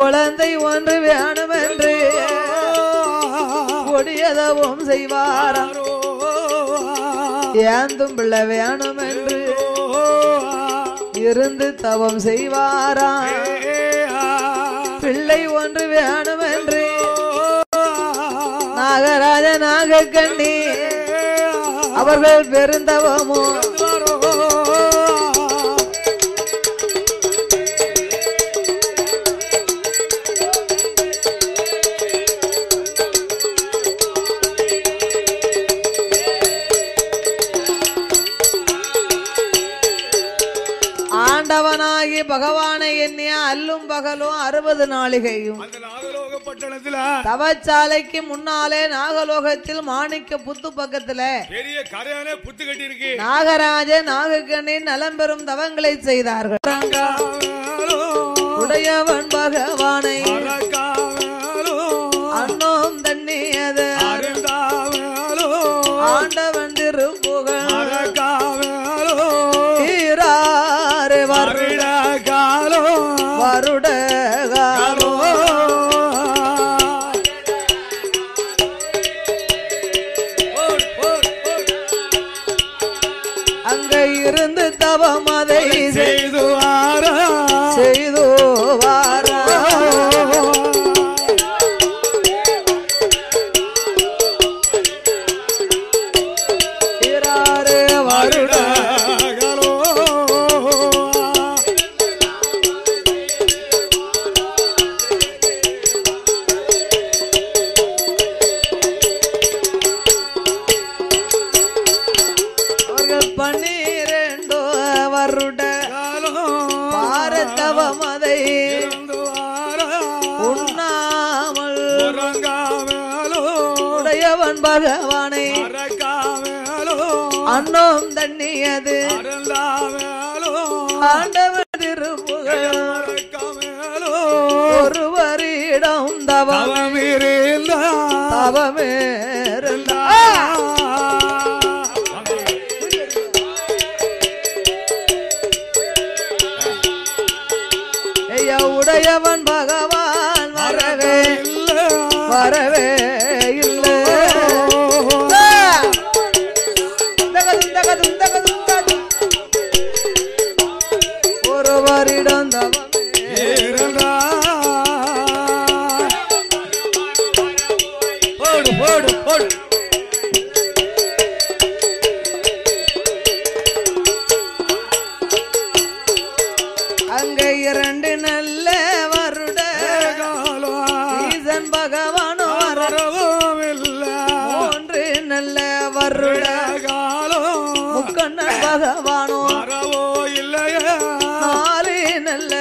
குழந்தை ஒன்று வேணும் என்று கொடியதவும் செய்வாராம் ஏந்தும் பிள்ளை வேணும் என்று இருந்து தவம் செய்வாராம் பிள்ளை ஒன்று வேணும் என்று நாகராஜ நாகக்கண்ணி அவர்கள் பெருந்தவமோ ஆண்டவனாகி பகவானை எண்ணிய அல்லும் பகலும் அறுபது நாளிகையும் அந்த நாகலோக பட்டணத்துல தவச்சாலைக்கு முன்னாலே நாகலோகத்தில் மாணிக்க புத்து பக்கத்துல பெரிய கரையானே புத்து கட்டி இருக்கு நாகராஜ நாகக்கண்ணின் நலம் பெறும் தவங்களை செய்தார்கள் உடையவன் பகவானை அன்னோம் தண்ணியது ஆண்டவன் திருப்புகழ் ஈராறு வருட வருட காலம் அங்க இருந்து தவம் அதை செய்து வாரா செய்து வாரா ஈராறு வருட அவர்கள் பன்னிரண்டு வருட பாரதவம் அதை உண்ணாமல் உடையவன் பகவானை அன்னம் தண்ணியது ஆண்டவன் திருப்புகழ் ஒருவரிடம் தவம் தவமேறந்தா ஐயா உடையவன் பகவான் வரவே வரவே இல்லை தகதும் தகதும் தகதும் தகதும். ஒருவரிடம் தவமே போடு போடு போடு அங்க இரண்டு நல்ல வருட ஈசன் பகவானும் வர மூன்று நல்ல வருட முக்கண்ணன் பகவானும் நாலு நல்ல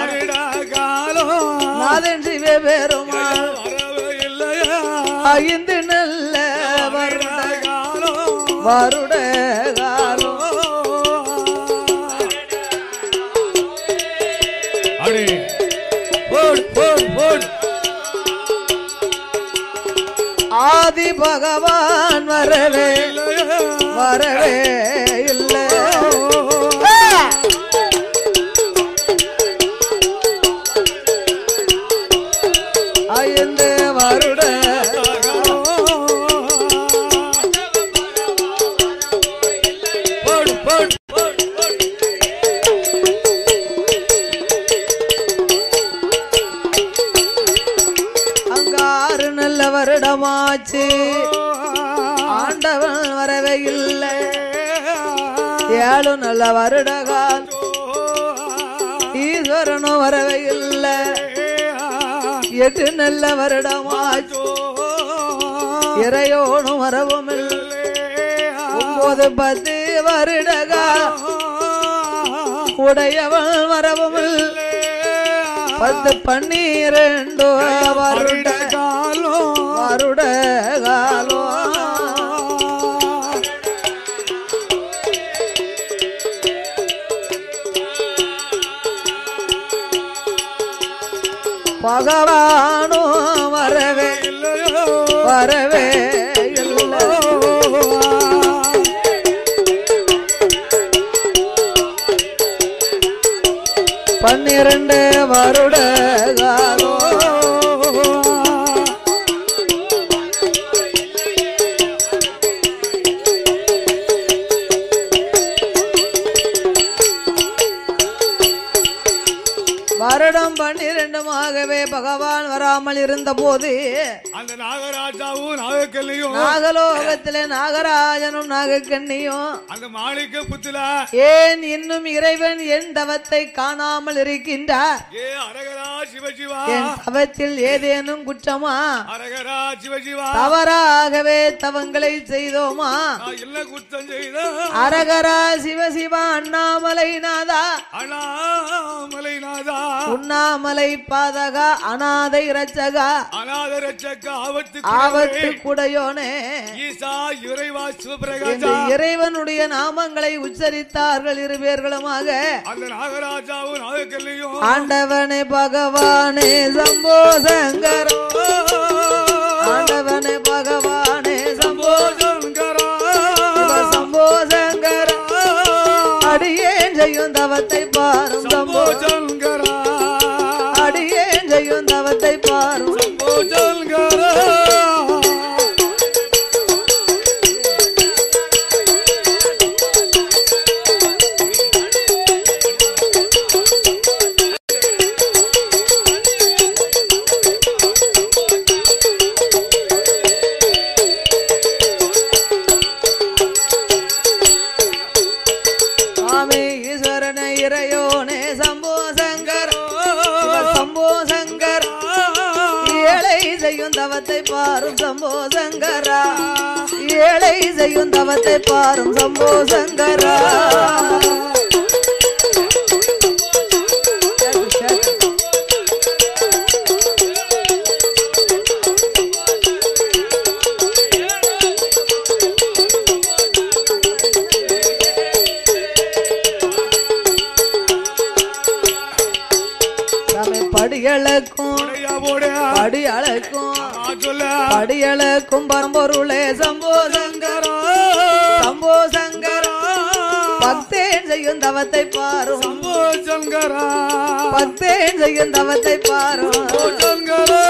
நாதன் சிவ பெருமாள் ஐந்து நல்ல வருட வருட காலம் அடே போடு போடு போடு ஆதி பகவான் வரவே வரவே இல்லை ஐந்து வருட போடு போடு போடு போடு அங்க ஆறு நல்ல வருடமாச்சு ஆண்டவன் வரவே இல்லை ஏழு நல்ல வருடகால் ஈஸ்வரனும் வரவே இல்லை எட்டு நல்ல வருடமாச்சு இறையோனும் வரவும் இல்லை ஒன்பது பத்து வருடகா உடையவன் வரவும் இல்லை பத்து பன்னிரண்டு வருட வருட காலம் பகவானும் வரவே வரவே இல்லை பன்னிரண்டு வருட காலம் வேண்டுமாகவே பகவான் வராமல் இருந்த போது அந்த நாகராஜாவும் நாகக்கல்லையும் நாகலோகத்திலே நாகராஜனும் நாகக்கண்ணியும் அந்த மாணிக்க புத்துல ஏன் இன்னும் இறைவன் என் தவத்தை காணாமல் இருக்கின்றார் ஏ அரகரா சிவசிவா என் தவத்தில் ஏதேனும் குற்றமா அரகரா சிவசிவா தவறாகவே தவங்களை செய்தோமா நான் என்ன குத்தம் செய்த அரகரா சிவசிவா அண்ணாமலை நாதா அண்ணாமலை நாதா உண்ணாமலை பாதகா அநாதை ரச்சகா அநாத ரட்சக்க ஆபத்து ஆபத்து குடையோனே ஈசா இறைவா என்று சிவபிரகாசா இறைவனுடைய நாமங்களை உச்சரித்தார்கள் இரு பேர்களுமாக அந்த நாகராஜாவும் நாகக்கல்லையும் ஆண்டவனே பகவானே சம்போ சங்கரோ ஆண்டவனே பகவானே சம்போ சங்கரா சிவ சம்போ சங்கரா அடியேன் செய்யும் தவத்தை பாரும் சம்போ சங்கரா அடியேன் செய்யும் தவத்தை பாரும் சங்கரா சுவாமி ஈஸ்வரனே இறையோனே சம்போ சங்கர் சிவ சம்போ சங்கர் ஏழை செய்யும் தவத்தை பாரும் சம்போ சங்கரா ஏழை செய்யும் தவத்தை பாரும் சம்போ சங்கரா சாமி படியளக்கும் போடையா போடையா படியளக்கும் நான் சொல்ல படியளக்கும் பரம்பொருளே சம்போ சங்கரா சம்போ சங்கரா பக்தேன் செய்யும் தவத்தை பாரும் சம்போ சங்கரா பக்தேன் செய்யும் தவத்தை பாரும் சங்கரா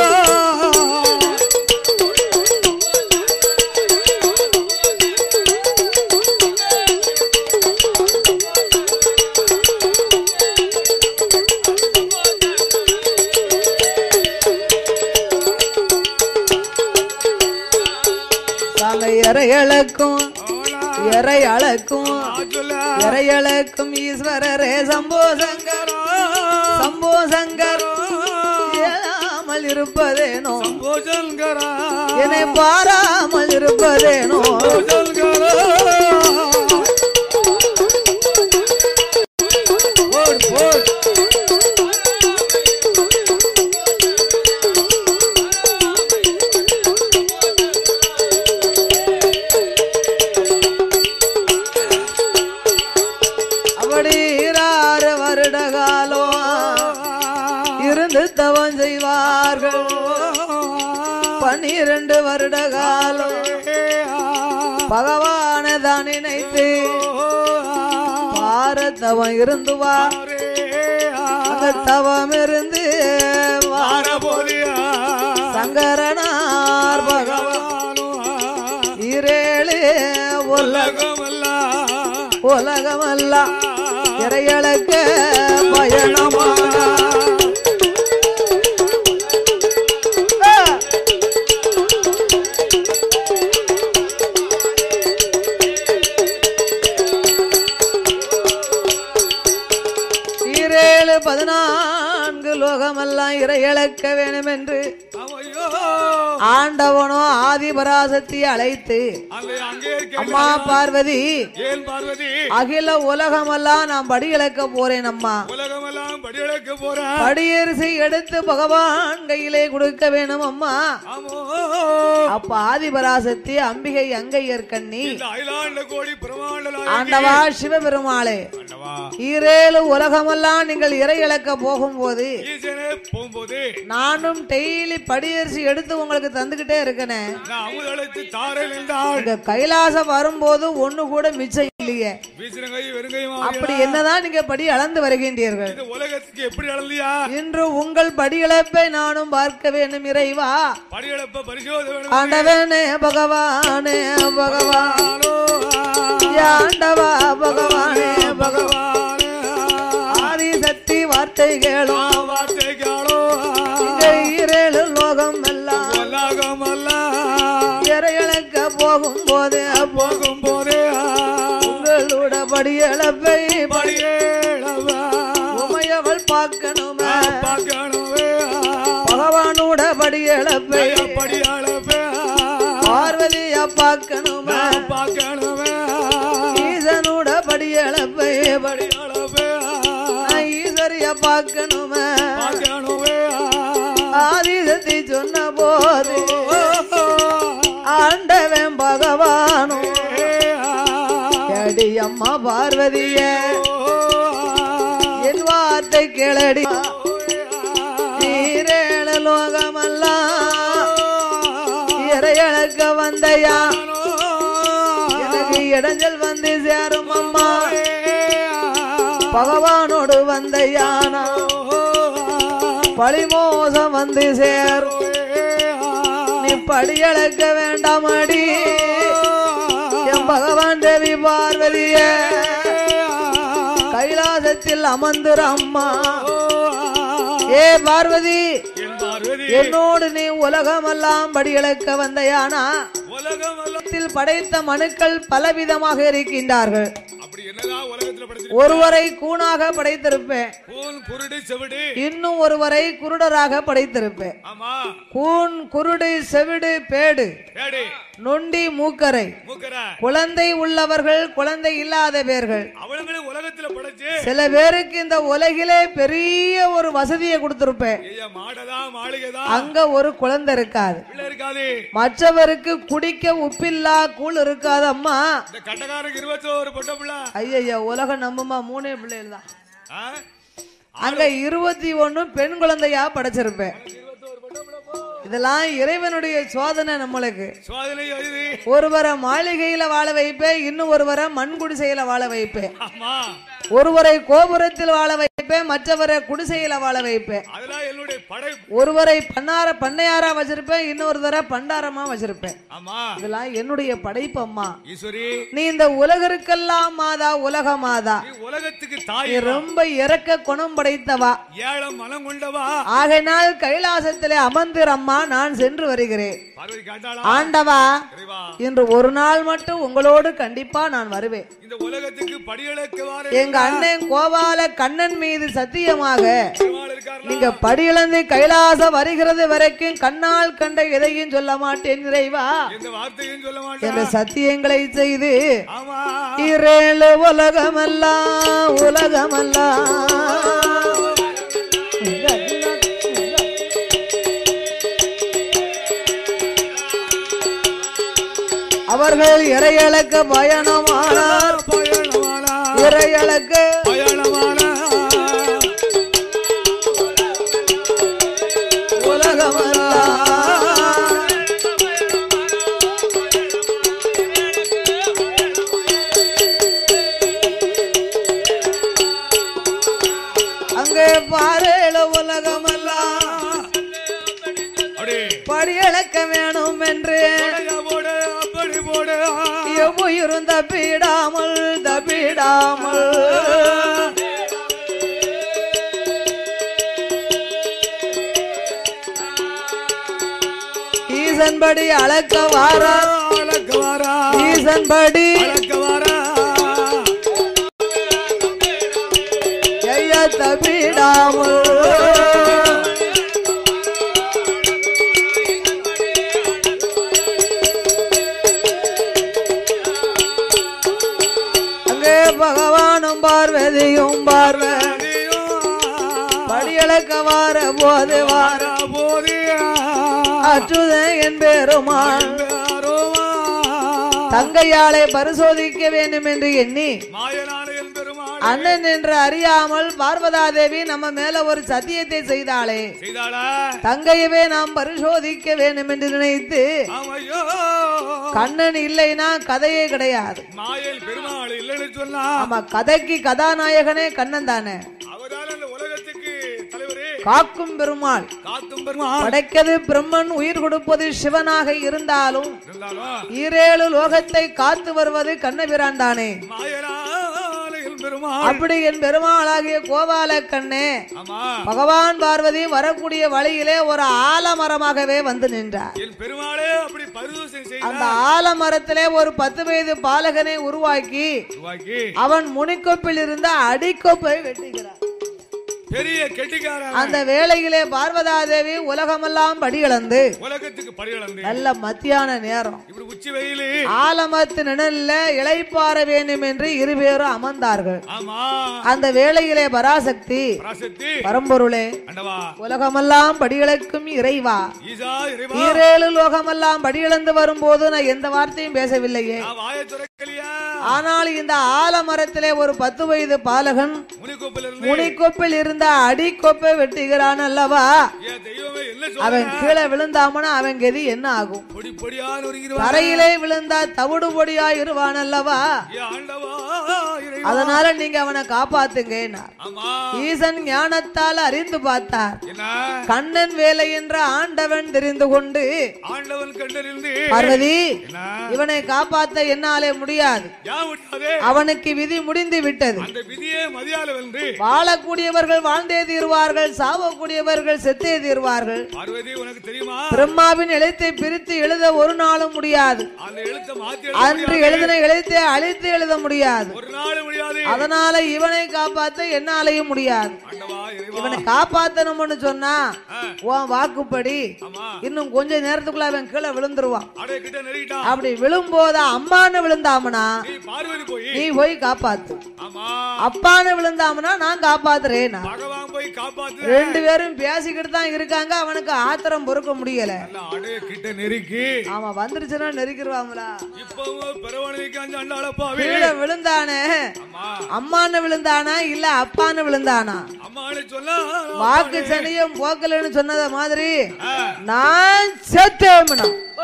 சாமி இறையளக்கும் இறை அளக்கும் நான் சொல்ல இறையளக்கும் ஈஸ்வரரே சம்போ சங்கரா சம்போ சங்கர் இயலாமல் இருப்பதேனோ சம்போ சங்கரா என்னை பாராமல் இருப்பதேனோ சங்கரா போடு போடு அப்படி ஆறு வருட காலம் இருந்து தவம் செய்வார்கள் பன்னிரண்டு வருட காலம் பகவானை தான் நினைத்து பாரதவம் இருந்து வா அந்த தவம் இருந்து வா சங்கரனார் பகவான் இரேழு உலகம் உலகமெல்லாம் இறையளக்க பயணமான ஈரேழு பதினான்கு லோகமெல்லாம் இறையளக்க வேணும் என்று ஆண்டவனோ ஆதிபராசக்தி அழைத்து அம்மா பார்வதி ஏன் பார்வதி அகில உலகமெல்லாம் நான் படி இழக்க போறேன் அம்மா உலகமெல்லாம் படியளக்க போறேன் படியரிசி எடுத்து பகவான் கையிலே கொடுக்க வேணும் அம்மா ஆமோ அப்ப ஆதிபராசக்தி அம்பிகை அங்கையர் கண்ணி இந்த அயலாண்ட கோடி பிரமாண்ட நாயகி. ஆண்டவா சிவபெருமாளே ஆண்டவா ஈரேழு உலகமெல்லாம் நீங்கள் இறை இழக்க போகும்போது ஈசனே போகும்போது நானும் டெய்லி படியரிசி எடுத்து உங்களுக்கு தந்துகிட்டே இருக்கனே நான் அமுதளித்து தாரல் என்றாள் இங்க கைலாசம் வரும்போது ஒண்ணு கூட மிச்சம் இல்லையே வீசினங்கை வெறுங்கையுமா அப்படி என்னதான் நீங்க படி அளந்து வருகின்றீர்கள் இந்த உலகத்துக்கு எப்படி அளந்தியா இன்று உங்கள் படியிழப்பை நானும் பார்க்க வேண்டும் இறைவா படியளப்ப பரிசோத வேணும் ஆண்டவனே பகவானே பகவான் ஆனோ, ஆண்டவா பகவானே பகவான் பகவானே ஆதிசக்தி வார்த்தை கேளும் வார்த்தை கேளோ போகும் போது அப்போ போகும் போதே உங்களோட படியளப்பை படியேளவா உமையவள் பார்க்கணுமே பார்க்கணுவே பகவானோட படியளப்பை படியாளவே பார்வதிய பார்க்கணுமே பார்க்கணுவே ஈசனோட படியளப்பை படி படியாளவே ஈஸ்வரிய பார்க்கணுமே பார்க்கணுவே ஆதிசத்தை சொன்ன போது ஆண்டவன் பகவானும் அடி அம்மா பார்வதிய என் வார்த்தை கேளடி நீரேழ லோகமெல்லாம் இறையழக்க வந்தையா எனக்கு இடைஞ்சல் வந்து சேரும் அம்மா பகவானோடு வந்தையானா பழிமோசம் வந்து சேரும் நீ படியளக்க வேண்டாமடி என் பகவான் தேவி பார்வதிய கைலாசத்தில் அமர்ந்துரு அம்மா ஏ பார்வதி என் பார்வதி என்னோடு நீ உலகமெல்லாம் படியளக்க வந்தையானா உலகம் அல்ல உலகத்தில் படைத்த மனுக்கள் பலவிதமாக இருக்கின்றார்கள் அப்படி என்னதான் உலகத்துல படைச்சு ஒருவரை கூணாக படைத்திருப்பேன் கூன் குருடு செவிடு இன்னும் ஒருவரை குருடராக படைத்திருப்பேன் ஆமா கூன் குருடு செவிடு பேடு ஏடி நொண்டி மூக்கரை மூக்கர குழந்தை உள்ளவர்கள் குழந்தை இல்லாத பேர்கள் அவளுங்களும் உலகத்துல படைச்சு சில பேருக்கு இந்த உலகிலே பெரிய ஒரு வசதியை கொடுத்திருப்பேன் ஐயா மாடதா மாளிகைதா அங்க ஒரு குழந்தை இருக்காது பிள்ளை இருக்காது மற்றவருக்கு குடிக்க உப்பில்லா கூழ் இருக்காது அம்மா இந்த கட்டக்காரருக்கு இருபத்தோரு பொட்ட பிள்ளை ஐயா உலகம் நம்புமா மூணே பிள்ளைகள் தான் ஆ? அங்க இருபத்தி ஒண்ணு பெண் குழந்தையா படைச்சிருப்பேன் இதெல்லாம் இறைவனுடைய சோதனை நம்மளுக்கு சோதனை இது ஒருவரை மாளிகையில வாழ வைப்பேன் இன்னும் ஒருவரை மண் குடிசையில வாழ வைப்பேன் ஆமா ஒருவரை கோபுரத்தில் வாழ வைப்பேன் மற்றவரை குடிசையில வாழ வைப்பேன் அதெல்லாம் என்னுடைய படை ஒருவரை பண்ணார பண்ணையாரா வச்சிருப்பேன் இன்னொருத்தரை பண்டாரமா வச்சிருப்பேன் ஆமா இதெல்லாம் என்னுடைய படைப்பு அம்மா ஈஸ்வரி நீ இந்த உலகிற்கெல்லாம் மாதா உலக மாதா நீ உலகத்துக்கு நீ தாய் ரொம்ப இறக்க குணம் படைத்தவா ஏழம் மனம் கொண்டவா ஆகையினால் கைலாசத்திலே அமர்ந்திரம்மா நான் சென்று வருகிறேன் பார்வதி காட்டாளா ஆண்டவா இறைவா இன்று ஒரு நாள் மட்டும் உங்களோடு கண்டிப்பா நான் வருவேன் இந்த உலகத்துக்கு படியளக்கு வார எங்க அண்ணன் கோபால கண்ணன் மீது சத்தியமாக பெருமாள் இருக்கார்ல நீங்க படியிழந்து கைலாசம் வருகிறது வரைக்கும் கண்ணால் கண்ட எதையும் சொல்ல மாட்டேன் இறைவா எந்த வார்த்தையும் சொல்ல என்ற மாட்டேன் சத்தியங்களை செய்து ஆமா இரேழு உலகமெல்லாம் உலகமெல்லாம் அவர்கள் இறையளக்க பயணமானார் பயணமாலா இறையளக்க பயணமாலா உலகமெல்லாம் அங்கே பாரேழ உலகமெல்லாம் அப்படி படியளக்க வேணும் என்று தொடங்க போடு அப்படி போடு எவ்வுயிரும் தப்பிடாமல் தப்பிடாமல் ஈசன்படி அளக்க வாரா அழக்க வாரா ஈசன்படி அழக்க வாரா ஐயா தப்பிடாமல் அங்கே பகவானும் பார்வதியும் பார்வை படியளக்க வார போது வார அச்சுதன் என் பெருமாள் தங்கையாளை பரிசோதிக்க வேண்டும் என்று எண்ணி அண்ணன் என்று அறியாமல் பார்வதாதேவி நம்ம மேல ஒரு சத்தியத்தை செய்தாளே தங்கையவே நாம் பரிசோதிக்க வேண்டும் என்று நினைத்து கண்ணன் இல்லைனா கதையே கிடையாது மாயல் பெருமாள் இல்லைன்னு சொன்னா ஆமா கதைக்கு கதாநாயகனே கண்ணன் தானே அவரால் அந்த உலகத்துக்கு தலைவரே காக்கும் பெருமாள் காக்கும் பெருமாள் படைக்கிறது பிரம்மன் உயிர் கொடுப்பது சிவனாக இருந்தாலும் இருந்தாலும் ஈரேழு லோகத்தை காத்து வருவது கண்ணபிரான் தானே மாயனால எம்பெருமாள் அப்படி என் பெருமாளாகிய கோபால கண்ணே ஆமா பகவான் பார்வதி வரக்கூடிய வழியிலே ஒரு ஆலமரமாகவே வந்து நின்றார் என் பெருமாளே அப்படி பரிதூசனை அந்த செய்தார் ஆலமரத்திலே ஒரு பத்து வயது பாலகனை உருவாக்கி உருவாக்கி அவன் முனிக்கொப்பில் இருந்த அடிக்கொப்பை வெட்டுகிறார் பெரிய கெட்டிக்காரன் அந்த வேளையிலே பார்வதாதேவி உலகமெல்லாம் படிகளந்து உலகத்துக்கு படையளந்து நல்ல மத்தியான நேரம் இப்படி உச்சி வெயிலு ஆலமரத்து நிழல்ல இளைப்பாற வேண்டும் என்று இருவேரும் அமர்ந்தார்கள் ஆமா அந்த வேளையிலே பராசக்தி பராசக்தி பரம்பொருளே அண்டவா உலகமெல்லாம் படிகளுக்கும் இறைவா ஈசா இறைவா ஈரேழு லோகமெல்லாம் படியிழந்து வரும்போது நான் எந்த வார்த்தையும் பேசவில்லையே நான் வாயை துறக்கலையா ஆனால் இந்த ஆலமரத்திலே ஒரு பத்து வயது பாலகன் முனிக்கோப்பில் இருந்து முனிக்கொப்பில் இருந்த அடிக்கொப்பை வெட்டுகிறான் அல்லவா ஏன் தெய்வமே என்ன அவன் சொல்ற கீழே விழுந்தாமனா அவன் கதி என்ன ஆகும் பொடி பொடியான ஒரு தரையிலே விழுந்தா தவிடு பொடியா இருவான் அல்லவா ஏ ஆண்டவா இறைவா அதனால நீங்க அவனை காப்பாத்துங்க ஆமா ஈசன் ஞானத்தால் அறிந்து பார்த்தார் என்ன கண்ணன் வேலை என்ற ஆண்டவன் தெரிந்து கொண்டு ஆண்டவன் கண்டறிந்து பார்வதி என்ன இவனை காப்பாத்த என்னாலே முடியாது ஏன் விட்டாதே அவனுக்கு விதி முடிந்து விட்டது அந்த விதியே மதியால வென்று வாழக்கூடியவர்கள் வாழ்ந்தே தீர்வார்கள் சாவக்கூடியவர்கள் செத்தே தீர்வார்கள் பார்வதி உனக்கு தெரியுமா பிரம்மாவின் எழுத்தை பிரித்து எழுத ஒரு நாளும் முடியாது அந்த எழுத்தை மாத்தி அன்று எழுத முடியாது. எழுதின எழுத்தை அழித்து எழுத முடியாது ஒரு நாள் முடியாது அதனால இவனை காப்பாத்த என்னாலையும் முடியாது ஆண்டவா இறைவா இவனை காப்பாத்தணும்னு சொன்னா ஆ, உன் வாக்குப்படி ஆமா இன்னும் கொஞ்ச நேரத்துக்குள்ள அவன் கீழே விழுந்துருவான் அடைய கிட்ட நெருங்கிட்டான் அப்படி விழும்போது அம்மான்னு விழுந்தாமனா நீ பார்வதி போய் நீ போய் காப்பாத்து ஆமா அப்பான்னு விழுந்தாமனா நான் காப்பாத்துறேன் நான். பகவான் போய் காப்பாத்து ரெண்டு பேரும் பேசிக்கிட்டு தான் இருக்காங்க அவனுக்கு ஆத்திரம் பொறுக்க முடியல நல்லா அடைய கிட்ட நெருக்கி ஆமா வந்துருச்சுன்னா நெருக்கிடுவாங்களா இப்பவும் பெருவனுக்கு அஞ்சு அண்டாளப்பாவே கீழே விழுந்தானே அம்மா அம்மான்னு விழுந்தானா இல்ல அப்பான்னு விழுந்தானா அம்மான்னு சொன்னா வாக்கு சனியும் போக்கலன்னு சொன்னத மாதிரி ஆ, நான் செத்தேம்னா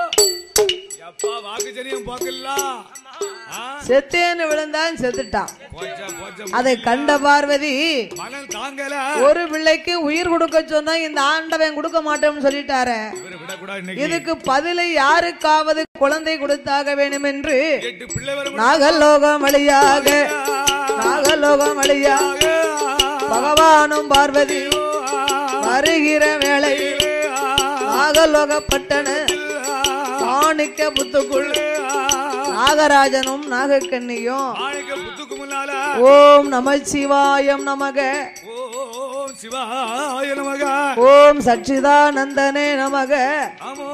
எப்பா வாக்கு ஜனியம் பார்க்கல செத்தேன்னு விழுந்தான் செத்துட்டான் போச்சா போச்சா அதை கண்ட பார்வதி மனம் தாங்கல ஒரு பிள்ளைக்கு உயிர் கொடுக்க சொன்னா இந்த ஆண்டவன் கொடுக்க மாட்டேன்னு சொல்லிட்டாரு இவரை விடக்கூடாது இன்னைக்கு இதுக்கு பதிலை யாருக்காவது குழந்தை கொடுத்தாக வேண்டும் என்று எட்டு பிள்ளை வர நாகலோகம் வழியாக நாகலோகம் வழியாக பகவானும் பார்வதி வருகிற வேளை நாகலோகப்பட்டன மாணிக்க புத்துக்குள் நாகராஜனும் நாகக்கண்ணியும் ஆணைக்க புத்துக்கு முன்னால ஓம் நமச்சிவாயம் நமக ஓ சிவாய நமக ஓம் சச்சிதானந்தனே நமக ஆமோ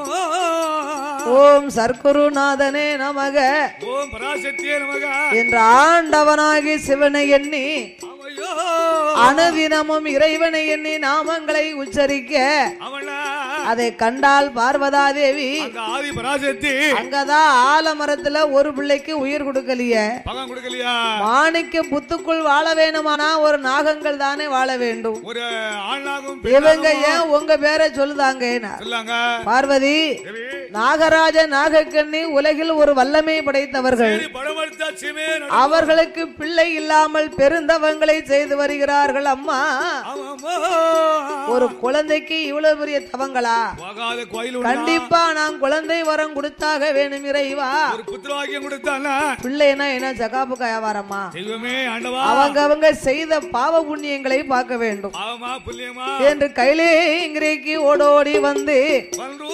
ஓம் சர்க்குருநாதனே நமக ஓம் பராசக்தியே நமக என்ற ஆண்டவனாகி சிவனை எண்ணி அவையோ அனுதினமும் இறைவனை எண்ணி நாமங்களை உச்சரிக்க அவனா அதை கண்டால் பார்வதாதேவி அந்த ஆதி பராசக்தி அங்கதான் ஆலமரத்துல ஒரு பிள்ளைக்கு உயிர் கொடுக்கலையே பகம் கொடுக்கலையா மாணிக்க புத்துக்குள் வாழ வேணுமானா ஒரு நாகங்கள் தானே வாழ வேண்டும் ஒரு ஆணாகும் இவங்க ஏன் உங்க பேரை சொல்லுதாங்க சொல்லாங்க பார்வதி தேவி, நாகராஜ நாகக்கண்ணி உலகில் ஒரு வல்லமை படைத்தவர்கள் சரி, படம் எடுத்தா சீமே நட- அவர்களுக்கு பிள்ளை இல்லாமல் பெருந்தவங்களை செய்து வருகிறார்கள் அம்மா ஆமாம்மா. ஒரு குழந்தைக்கு இவ்வளவு பெரிய தவங்களா போகாத கோயில் உண்டா? கண்டிப்பா நான் குழந்தை வரம் கொடுத்தாக வேணும் இறைவா ஒரு புத்திரவாக்கியம் கொடுத்தானா பிள்ளைனா என்ன ஜகாபு வியாபாரமா தெய்வமே ஆண்டவா அவங்க அவங்க செய்த பாவ புண்ணியங்களை பார்க்க வேண்டும் பாவமா புண்ணியமா என்று கையிலே இங்கிரேக்கு ஓடோடி வந்து பண்றோ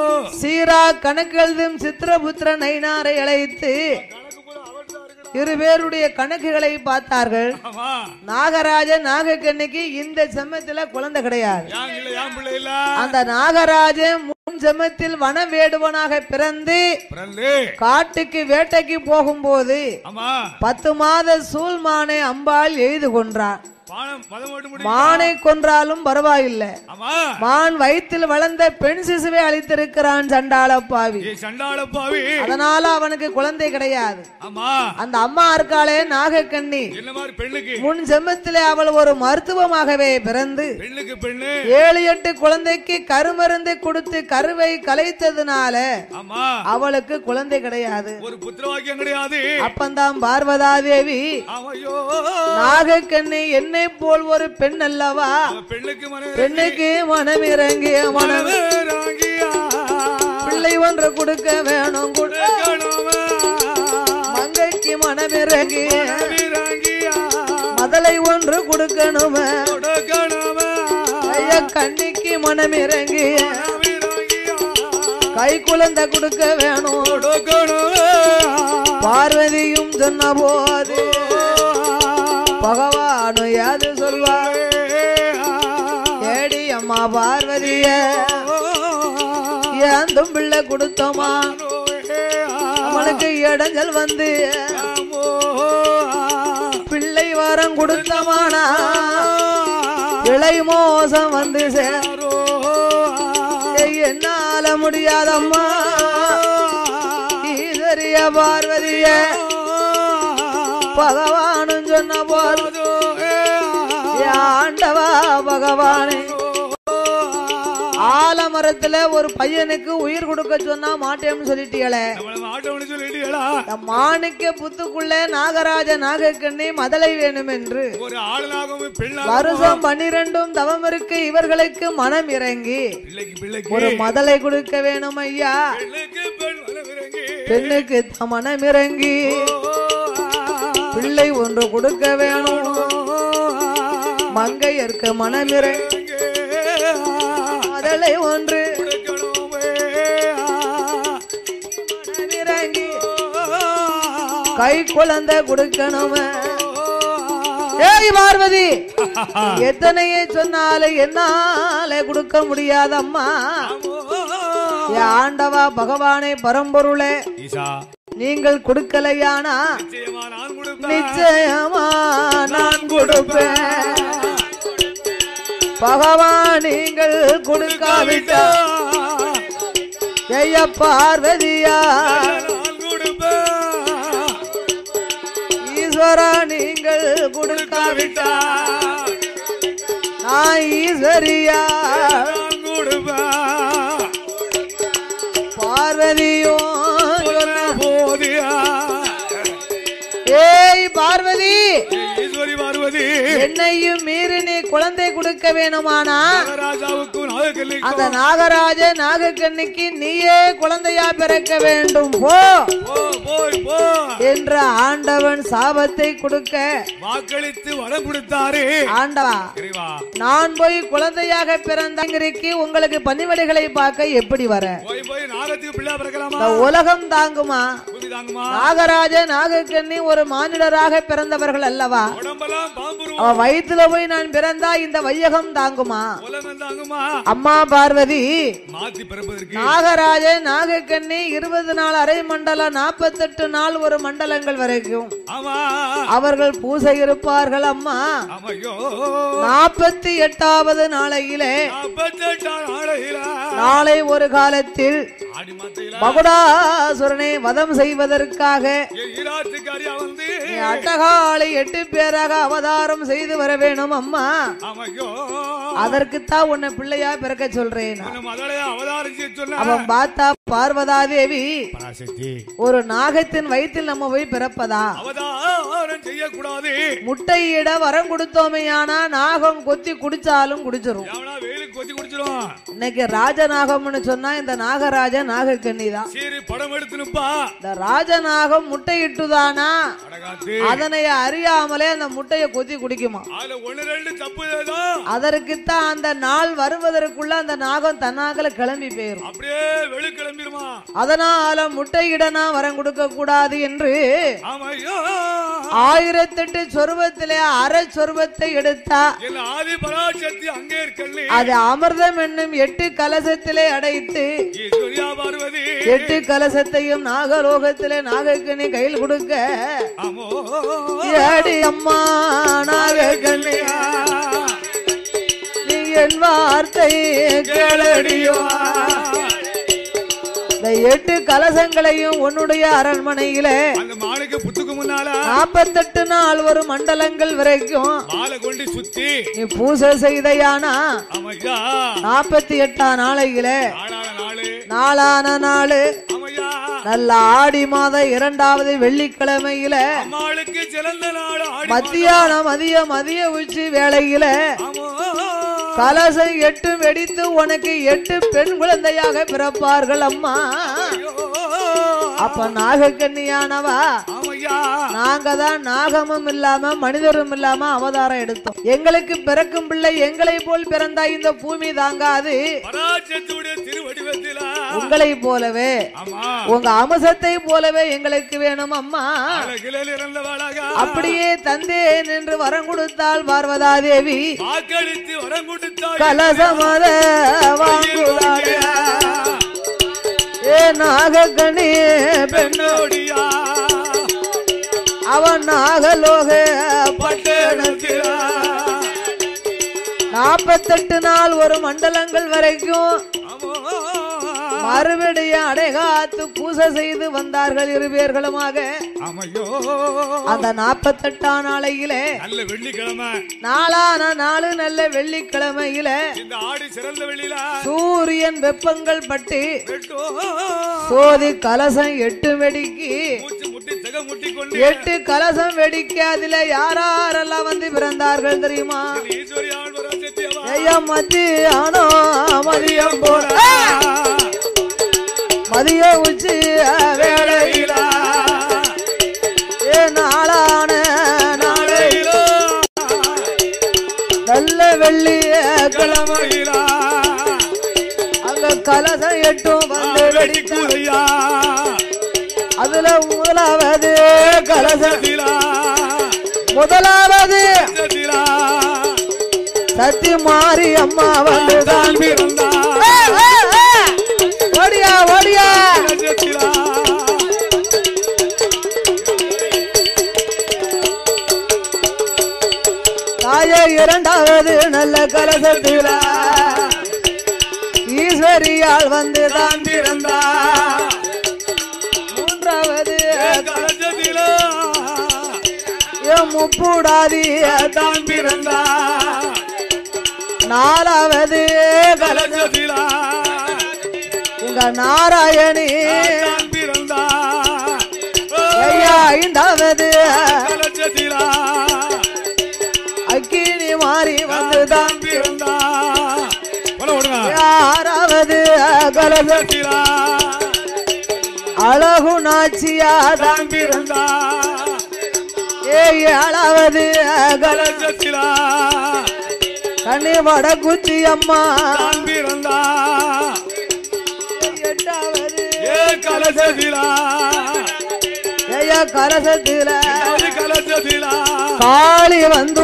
சீரா கணக்கு எழுதும் சித்திரபுத்திர நைனாரை அழைத்து கணக்கு கூட அவன்தான் இருக்கணும். இரு பேருடைய கணக்குகளை பார்த்தார்கள் ஆமா நாகராஜ நாகக்கண்ணிக்கு இந்த செம்மத்துல குழந்தை கிடையாது யான் இல்ல யான் பிள்ளை இல்ல அந்த நாகராஜன் முன் செம்மத்தில் வன வேடுவனாக பிறந்து பிறந்து காட்டுக்கு வேட்டைக்கு போகும்போது ஆமா பத்து மாத சூழ்மானை அம்பாள் எய்து கொன்றான் பானம் பதம் ஓட்டு முடியும் மானை கொன்றாலும் பரவாயில்லை ஆமா மான் வயிற்றில் வளர்ந்த பெண் சிசுவை அழித்திருக்கிறான் சண்டாள பாவி ஏ சண்டாள பாவி அதனால அவனுக்கு குழந்தை கிடையாது ஆமா அந்த அம்மா இருக்காளே நாகக்கண்ணி என்ன மாதிரி பெண்ணுக்கு முன் ஜென்மத்திலே அவள் ஒரு மருத்துவமாகவே பிறந்து பெண்ணுக்கு பெண்ணு ஏழு எட்டு குழந்தைக்கு கருமருந்து கொடுத்து கருவை கலைத்ததுனால ஆமா அவளுக்கு குழந்தை கிடையாது ஒரு புத்திரவாக்கியம் கிடையாது அப்பந்தான் பார்வதாதேவி அவையோ நாகக்கண்ணி என்னை போல் ஒரு பெண் அல்லவா அவ பெண்ணுக்கு மன பெண்ணுக்கு மனம் இறங்கிய மனம் மனவேராங்கியா. பிள்ளை ஒன்று கொடுக்க வேணும் கொடு. கணவா. மங்கைக்கு மனம் இறங்கிய மனவேராங்கியா. பிள்ளை ஒன்று கொடுக்கணுமே கொடுக்கணுமே ஐயா கண்ணிக்கு மனம் இறங்கி அபிராமியா. கை குழந்தை கொடுக்க வேணும் கொடுக்கணுமே பார்வதியும் சொன்ன போது பகவானு யாது சொல்வார் ஏடி அம்மா பார்வதிய ஏந்தும் பிள்ளை கொடுத்தோமா அவனுக்கு இடைஞ்சல் வந்து பிள்ளை வரம் கொடுத்தமானா பிழை மோசம் வந்து சேர் ஏய், என்னால முடியாதம்மா ஈஸ்வரிய பார்வதிய பகவானும் சொன்ன போது ஆண்டவா பகவானே ஆலமரத்துல ஒரு பையனுக்கு உயிர் கொடுக்க சொன்னா மாட்டேன்னு சொல்லிட்டீங்களே இந்த மாணிக்க புத்துக்குள்ள நாகராஜ நாகக்கண்ணி மதலை வேணும் என்று ஒரு ஆளுநாகவும் பிள்ளை வருஷம் பன்னிரண்டும் தவம் இருக்க இவர்களுக்கு மனம் இறங்கி பிள்ளைக்கு பிள்ளைக்கு ஒரு மதலை கொடுக்க வேணும் ஐயா பிள்ளைக்கு பெண் வளவிறங்கி. பெண்ணுக்கு த- மனம் இறங்கி பிள்ளை ஒன்று கொடுக்க வேணும் மங்கையர்க்கு மனம் இறங்கி மதலை ஒன்று மனம் இறங்கி கை குழந்தை கொடுக்கணும் ஏய் பார்வதி எத்தனையே சொன்னாலும் என்னால கொடுக்க முடியாதம்மா என் ஆண்டவா பகவானே பரம்பொருளே ஈசா நீங்கள் கொடுக்கலையானா நிச்சயமா நான் கொடுப்பேன் நிச்சயமா நான் கொடுப்பேன் பகவான் நீங்கள் கொடுக்காவிட்டா ஐயா பார்வதியா நான் கொடுப்பேன் ஈஸ்வரா நீங்கள் கொடுக்காவிட்டா நான் ஈஸ்வரியா நான் கொடுப்பேன் பார்வதியும் சொன்ன போதியா ஏய் பார்வதி ஈஸ்வரி பார்வதி என்னையும் மீறி நீ குழந்தை கொடுக்க வேணுமானா ராஜாவுக்கும் நாகக்கல்லிக்கும் அந்த நாகராஜ நாகக்கண்ணிக்கு நீயே குழந்தையா பிறக்க வேண்டும் போ போ போய் போ என்ற ஆண்டவன் சாபத்தை கொடுக்க வாக்களித்து வரம் கொடுத்தாரு ஆண்டவா இறைவா நான் போய் குழந்தையாக பிறந்தங்கிரிக்கு உங்களுக்கு பனிவடைகளை பார்க்க எப்படி வர போய் போய் நாகத்துக்கு பிள்ளை பிறக்கலாமா இந்த உலகம் தாங்குமா பூமி தாங்குமா நாகராஜ நாகக்கண்ணி ஒரு மானிடராக பிறந்தவர்கள் அல்லவா உடம்பெல்லாம் பாம்புருவம் அவ வயித்துல போய் நான் பிறந்தா இந்த வையகம் தாங்குமா உலகம் தாங்குமா அம்மா பார்வதி மாத்தி பிறப்பதற்கு நாகராஜ நாகக்கண்ணி இருபது நாள் அரை மண்டலம் நாற்பத்தெட்டு நாள் ஒரு மண்டலங்கள் வரைக்கும் ஆமா அவர்கள் பூசை இருப்பார்கள் அம்மா ஆமையோ நாற்பத்தி எட்டாவது நாளையிலே நாற்பத்தெட்டாம் நாளையில நாளை ஒரு காலத்தில் ஆடி மாத்தையில மகுடாசுரனை வதம் செய்வதற்காக என் ஈராட்டுக்காரியா வந்து நீ அட்டகாலை எட்டு பேராக அவதாரம் செய்து வர வேணும் அம்மா ஆமையோ அதற்குத்தான் உன்னை பிள்ளையா பிறக்க சொல்றேன் உன்னை முதலையா அவதாரம் செய்ய சொன்ன அவன் பார்த்தா பார்வதா தேவி பராசக்தி ஒரு நாகத்தின் வயிற்றில் நம்ம போய் பிறப்பதா அவதாரம் செய்யக்கூடாது முட்டையிட வரம் கொடுத்தோமையானா நாகம் கொத்தி குடிச்சாலும் குடிச்சிரும் எவனா வெயிலுக்கு கொத்தி குடிச்சிடும் இன்னைக்கு ராஜநாகம்னு சொன்னா இந்த நாகராஜ நாகக்கண்ணி தான் சரி படம் எடுத்துனுப்பா இந்த ராஜநாகம் முட்டையிட்டுதானா அடகாத்து அதனை அறியாமலே அந்த முட்டையை கொத்தி குடிக்குமா அதுல ஒண்ணு ரெண்டு தப்பு ஏதோ அதற்குத்தான் அந்த நாள் வருவதற்குள்ள அந்த நாகம் தன்னாக்கல கிளம்பி போயிரும் அப்படியே வெளி கிளம்பிருமா அதனால முட்டையிடனா வரம் கொடுக்க கூடாது என்று ஆமையோ ஆயிரத்தெட்டு சொருபத்திலே அரை சொருபத்தை எடுத்தா என் ஆதி பராசக்தி அங்கே இருக்கல்ல அது அமிர்தம் என்னும் எட்டு கலசத்திலே அடைத்து ஈஸ்வரியா பார்வதி எட்டு கலசத்தையும் நாகலோகத்திலே நாகக்கண்ணி கையில் கொடுக்க ஆமோ ஏடி அம்மா நாகக்கண்ணியா நீ என் வார்த்தை கேளடியோ இந்த எட்டு கலசங்களையும் உன்னுடைய அரண்மனையில அந்த மானுக்கு புத்துக்கு முன்னால நாற்பத்தெட்டு நாள் ஒரு மண்டலங்கள் வரைக்கும் மாலை கொண்டு சுத்தி நீ பூசை செய்தையானா ஆமையா நாற்பத்தி எட்டாம் நாளையில நாளான நாளு நாளான நாளு ஆமையா நல்ல ஆடி மாதம் இரண்டாவது வெள்ளிக்கிழமையில அம்மாளுக்கு சிறந்த நாள் ஆடி மத்தியானம் மதிய மதிய உச்சி வேளையில ஆமோ கலசம் எட்டு வெடித்து உனக்கு எட்டு பெண் குழந்தையாக பிறப்பார்கள் அம்மா ஐயோ. அப்ப நாகக்கண்ணியானவா ஆமையா பெண்ணோடியா நாங்க தான் நாகமும் இல்லாம மனிதரும் இல்லாம அவதாரம் எடுத்தோம் எங்களுக்கு பிறக்கும் பிள்ளை எங்களை போல் பிறந்தா இந்த பூமி தாங்காது பராஜத்துடைய திருவடிவத்தில உங்களை போலவே ஆமா உங்க அம்சத்தை போலவே எங்களுக்கு வேணும் அம்மா அழகில் இறந்தவளாக அப்படியே தந்தேன் என்று வரம் கொடுத்தாள் பார்வதா தேவி வாக்களித்து வரம் கொடுத்தாள் கலசமத வாங்குவாங்க ஏ நாகக்கணி பெண் பெண்ணோடியா அவன் நாகலோக பட்டணத்திலா நாற்பத்தெட்டு நாள் ஒரு மண்டலங்கள் வரைக்கும் மறுபடியும் அடைகாத்து பூசை செய்து வந்தார்கள் இரு பேர்களுமாக ஆமையோ அந்த நாற்பத்தெட்டாம் நாளையிலே நல்ல வெள்ளிக்கிழமை நாளான நாலு நல்ல வெள்ளிக்கிழமையில இந்த ஆடி சிறந்த வெளியில சூரியன் வெப்பங்கள் பட்டு வெட்டோ சோதி கலசம் எட்டு வெடிக்கு மூச்சு முட்டி தக முட்டி கொண்டு எட்டு கலசம் வெடிக்க அதுல யாரெல்லாம் வந்து பிறந்தார்கள் தெரியுமா ஈஸ்வரி ஆழ்வரா சத்தியவா ஐயா மத்தியானோ மதியம் போல மதிய உச்சி வேளையில ஏ நாளான நாளை நல்ல வெள்ளிய கிழமை அங்க கலசம் எட்டும் வந்து வெடிக்க அதுல முதலாவது கலசம் முதலாவது சத்தி மாறி அம்மா வந்து ஓடியா ஓடியா தாயே இரண்டாவது நல்ல கலசத்தில ஈஸ்வரியால் வந்து தான் பிறந்தா மூன்றாவது என் முப்புடாதி தான் பிறந்தா நாலாவது கலச உங்க நாராயணி ஐயா ஐந்தாவது அக்கினி மாறி வந்து தான் ஆறாவது கலச அழகு நாச்சியா தான் பிறந்தா ஏ ஏழாவது கலச கண்ணி வடகுச்சி அம்மா எட்டாவது ஐயா கலசத்தில காளி வந்து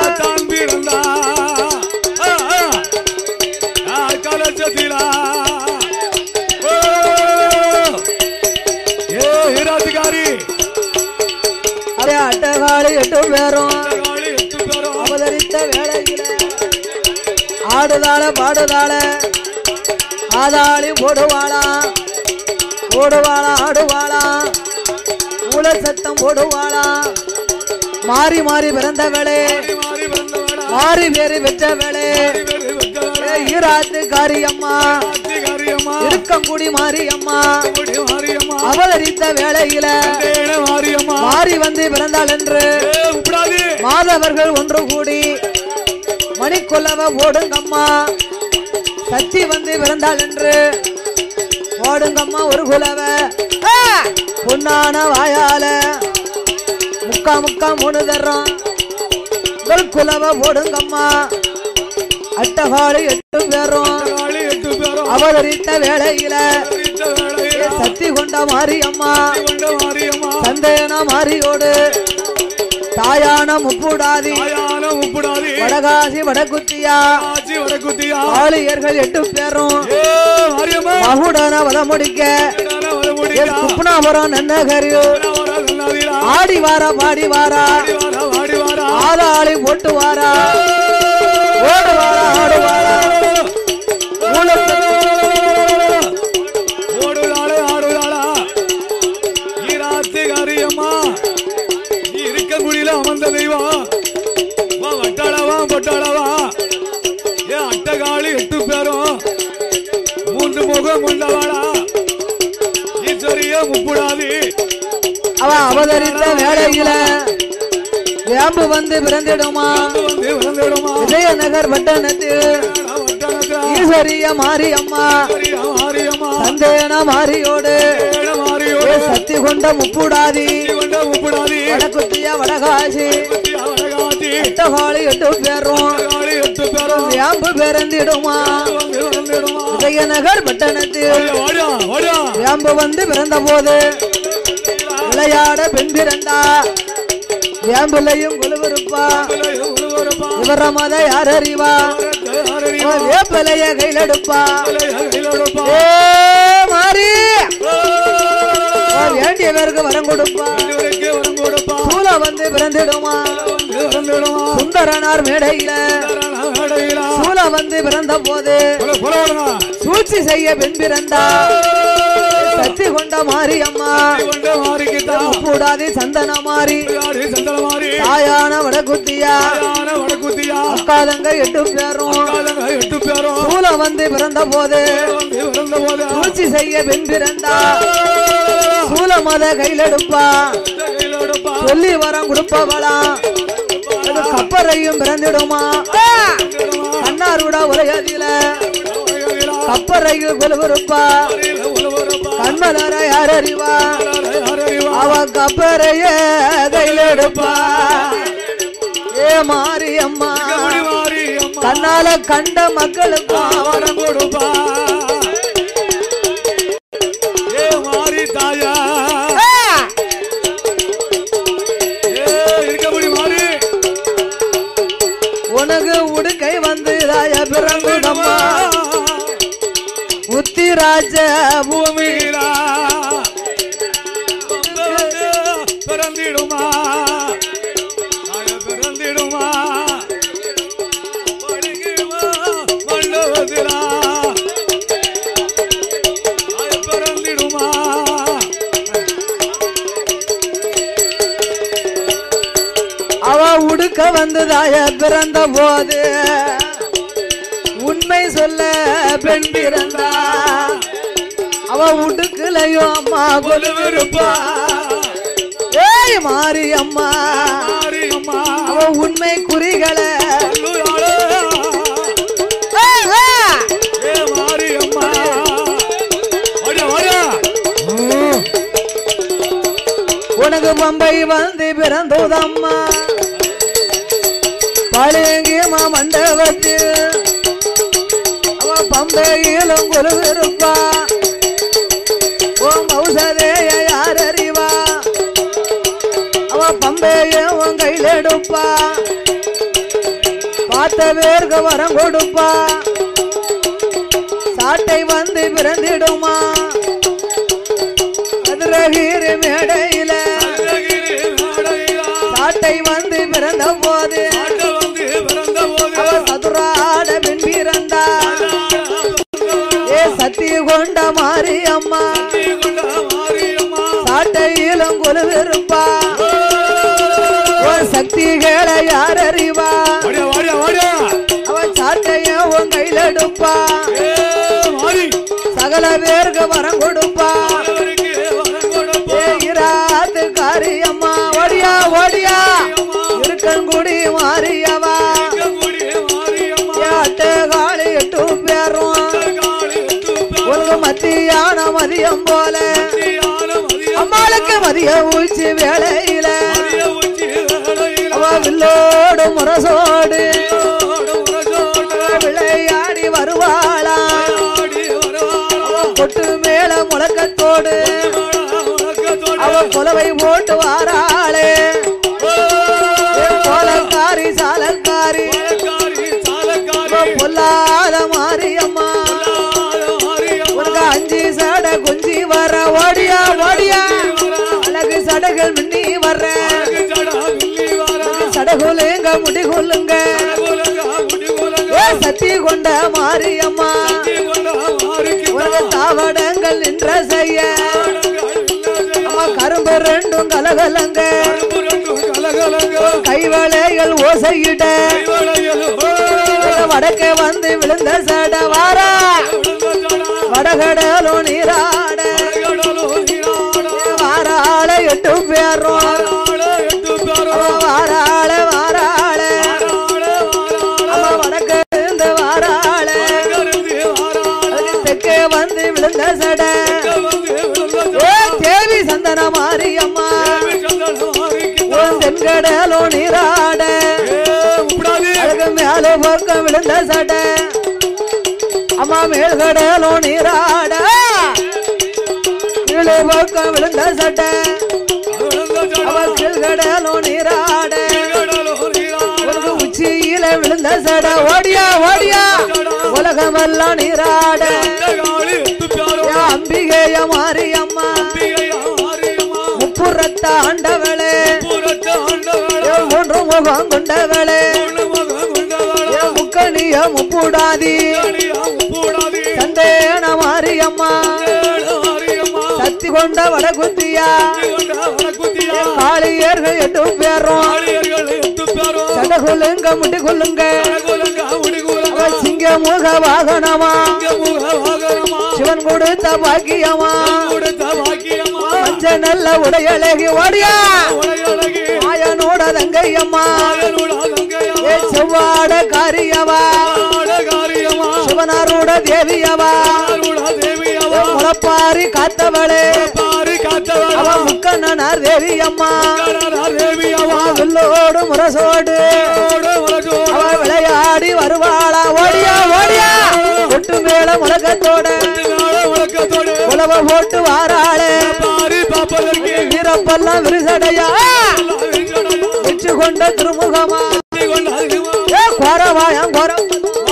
அதே அட்டகாளி எட்டு பேரும் அவதரித்த வேளையில ஆடுதாள பாடுதாள ஆதாளி போடுவாளா போடுவாளா ஆடுவாளா ஊழ சத்தம் போடுவாளா மாறி மாறி பிறந்த வேளே மாறி வேறு பெற்ற வேளே ஏ ஈராத்து காரியம்மா இருக்கங்குடி மாரியம்மா அவதரித்த வேளையில மாறி வந்து பிறந்தாள் என்று மாதவர்கள் ஒன்று கூடி மணிக்குள்ளவ ஓடுங்கம்மா சத்தி வந்து பிறந்தாள் என்று ஓடுங்கம்மா ஒரு குலவ ஆ! பொன்னான வாயால முக்கா முக்கா மூணு தர்றோம் முதல் குலவ ஓடுங்கம்மா அட்டகாளி எட்டு பேரும் அவதரித்த வேளையில ஏ சத்தி கொண்ட மாரியம்மா சந்தேன மாரியோடு தாயான முப்புடாதி வடகாசி வடகுத்தியா ஆளியர்கள் எட்டு பேரும் மகுடன வத முடிக்க ஏ குப்பனாபுரம் நன்னகரியோ ஆடி வாரா பாடி வாரா ஆதாளி போட்டு வாரா ஓடு வாரா ஆடு வாரா ஓடுதாளே ஆடுதாளா ஈராத்து காரியம்மா நீ இருக்க குடியில அமர்ந்த தெய்வம் வா வட்டாளவா பொட்டாளவா ஏ அட்டகாளி எட்டு பேரும் மூன்று முகம் கொண்டவாளா ஈஸ்வரிய முப்புடாதி அவ அவதரித்த வேளையில வேம்பு வந்து பிறந்திடுமா வந்து விளந்திடுமா விஜயநகர் பட்டணத்தில் ஈஸ்வரிய மாரியம்மா மாரியம்மா சந்தேன மாரியோடு மாரியோ ஏ சத்தி கொண்ட கொண்ட முப்புடாதி கொண்ட உப்புடாதி வடக்குத்திய வடகாசி அவரகாதி எட்டகாளி எட்டு பேரும் காளி எட்டு பேரும் வேம்பு பிறந்திடுமா வந்து வந்திடுமா விஜயநகர் பட்டணத்தில் வாடியா வாடியா வேம்பு வந்து பிறந்த போது விளையாட பெண் பிறந்தா வேம்புலையும் கொலுவிருப்பா ஒருவரப்பா இவர மத யார் அறிவா அவன் வேப்பிலைய கையிலெடுப்பா ஏ மாறி அவன் வேண்டிய பேருக்கு வரம் கொடுப்பா வரம் கொடுப்பா சூல வந்து பிறந்திடுமா வந்துடுமா சுந்தரனார் மேடையில சூல வந்து பிறந்த போது சூழ்ச்சி செய்ய பெண் பிறந்தா சச்சி கொண்ட மாரியம்மா கூடாது சந்தன மாறி தாயான வடகுத்தியா அக்காதங்க எட்டு பேரும் சூல வந்து பிறந்த போது சூழ்ச்சி செய்ய பெண் பிறந்தா சூல மத கையிலெடுப்பா சொல்லி வரம் கொடுப்பவளா அது கப்பரையும் பிறந்திடுமா ஆ! கண்ணாருடா உலகத்தில கப்பரையில் கொலுவிருப்பா கண்மலர யார் அறிவா அவ கப்பரைய கையிலெடுப்பா ஏ மாரியம்மா கண்ணால கண்ட மக்களுக்கு வரம் கொடுப்பா ஏ மாறி தாயா ஏ இருக்கபடி மாறி உனக்கு உடுக்கை வந்து ராய பிறந்துடம்மா உத்திராஜ பூமி மீரா பிறந்திடுமா தாய பிறந்திடுமா படிக்குமா மண்டபத்திலா தாய பிறந்திடுமா அவ உடுக்க வந்து தாய பிறந்த போது உண்மை சொல்ல பெண் பிறந்தா அவ உடுக்குலையும் அம்மா கொலுவிருப்பா ஏய் மாரி அம்மா மாரியம்மா அவ உண்மை குறிகளை சொல்லுறாளே. ஏய், ஏய். ஏ மாரியம்மா வாடியா வாடியா உனக்கு பம்பை வந்து பிறந்ததம்மா பழங்கியம்மா மண்டபத்தில் அவ பம்பையிலும் கொலுவிருப்பா உன் மௌசதேய யார் அறிவா அவ பம்பைய உன் கையில் எடுப்பா பார்த்த பேருக்கு வரம் கொடுப்பா சாட்டை வந்து பிறந்திடுமா மதுரகிரி மேடையில அழகிரி நாடையா சாட்டை வந்து பிறந்த போது ஆட்ட வந்து பிறந்த போது அவ சதுராட பெண் பிறந்தா ஏ சத்தி கொண்ட மாரி அம்மா கொண்ட மாரியம்மா சாட்டையிலும் கொலுவிருப்பா உன் சக்திகளை யார் அறிவா வாடியா வாடியா வாடியா அவன் சாட்டைய உன் கையில் எடுப்பா ஏ மாரி சகல பேருக்கு வரம் கொடுப்பா அவருக்கு வரம் கொடுப்பா ஏ இராத்து காரியம்மா ஓடியா ஓடியா இருக்கன்குடி மாரியவா கூடி மாரியம்மா ஏ அட்டை காளி எட்டு பேரும் காளி எட்டு உனக்கு மத்தியான மதியம் போல பேத்தியான மதியம் அம்மாளுக்கு மதிய ஊச்சி வேலையில மதிய உச்சி வேளையில அவ வில்லோடு முரசோடு ஓடு உரசோடு விளையாடி வருவாளா ஆடி வருவாளா கொட்டு மேல முழக்கத்தோடு உனக்கத்தோடு அவ குலவை போட்டு வாராளே ஏ கோலக்காரி சாலக்காரி சாலக்காரி சாலக்காரி பொல்லாத மாரியம்மா மாரியம்மா உனக்கு அஞ்சு சடை குஞ்சி வர ஓடியா ஓடியா அழகு சடைகள் மின்னி வர்ற ஜடா வில்லி வாரா சடகுலுங்க முடிகுலுங்க உலக முடி உலக ஏ சத்தி கொண்ட மாரியம்மா கொண்ட மாரிக்கு உனக்கு தாவடங்கள் நின்ற செய்ய அம்மா கரும்பு ரெண்டும் கலகலங்க கலகலங்க கைவளைகள் ஓசையிட கைவளையலோ வடக்கே வந்து விழுந்த சட வாரா வடகடலோ நீராட கடலோ நீராட வாராள எட்டு பேரும் ஆட எட்டு பேரோ வாராள வாராள அம்மா வடக்கு இருந்து வாராள கருந்தி வாராட அதுக்கு தெற்கே வந்து விழுந்த சட வந்து விழுந்த ஏ தேவி சந்தனமா மேல்கடலோ நீராட உப்படாது அழகு மேல பக்கம் விழுந்த சடை அம்மா மேல்கடலோ நீராட கீழே பக்கம் விழுந்த சட்டை அவ கீழ்கடலோ நீராட உனக்கு உச்சியில விழுந்த சடை ஓடியா ஓடியா உலகமெல்லாம் நீராட ஏ அம்பிகைய மாரியம்மா முப்புறத்த ஆண்டவளே ஏ மூன்று முகம் கொண்டவளே ஏ முக்கணிய முப்புடாதி சந்தேன மாரியம்மா சக்தி கொண்ட வடகுத்தியா காளியர்கள் எட்டு பேரும் சடகுலுங்க முட்டி கொள்ளுங்க அவ சிங்க முக வாகனமா சிவன் கொடுத்த பாக்கியமா மஞ்ச நல்ல உடையழகி ஓடியா மாயனோட தங்கையம்மா ஏ செவ்வாட காரியவா சிவனாரோட தேவியவா முளப்பாரி காத்தவளே அவ முக்கண்ணனார் தேவியம்மா வில்லோடு முரசோடு அவ விளையாடி வருவாளா ஓடியா ஓடியா ஒட்டு மேல முழக்கத்தோட உழவ போட்டு வாராளே வீரப்பெல்லாம் விரிசடையா வச்சு கொண்ட திருமுகமா ஏ கோரவாயம் கோரம்